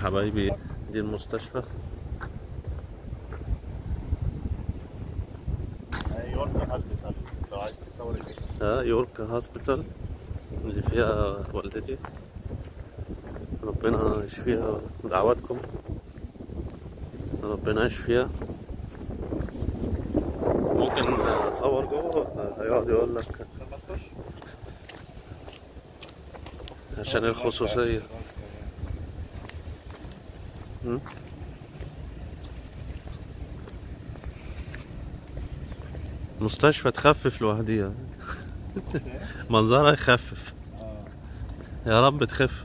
حبايبي دي المستشفى يورك هوسبيتال لو عايز تصور الاسم ده يورك هوسبيتال اللي فيها والدتي ربنا يشفيها دعواتكم ربنا يشفيها ممكن اصور جوه ولا هيقعد يقول لك لما تخش عشان الخصوصية م? مستشفى تخفف لوحديها منظرها يخفف يا رب تخف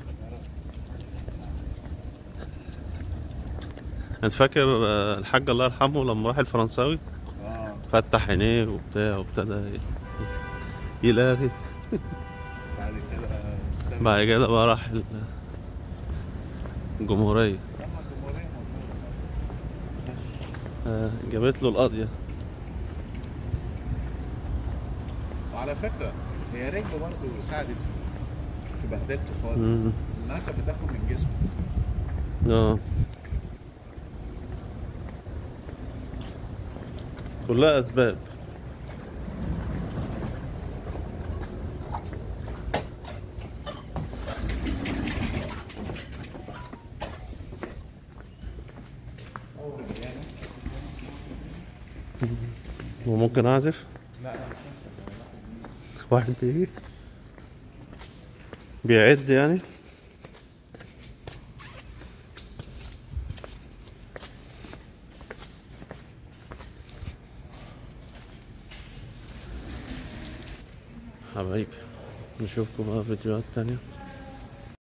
انت فاكر آه، الحاج الله يرحمه لما راح الفرنساوي اه فتح عينيه وبتاع وابتدى ي- يلاغي بعد كده السنة بعد كده بقى راح ال- الجمهورية لما الجمهورية موجودة. آه، جابت له القاضية وعلى فكرة هي رجله برضه ساعدت في بهدلته خالص مم. انها كانت بتاخد من جسمه اه كلها اسباب وممكن اعزف لا لا واحد بيجي بيعد يعني حبايبي نشوفكم بقى فيديوهات تانية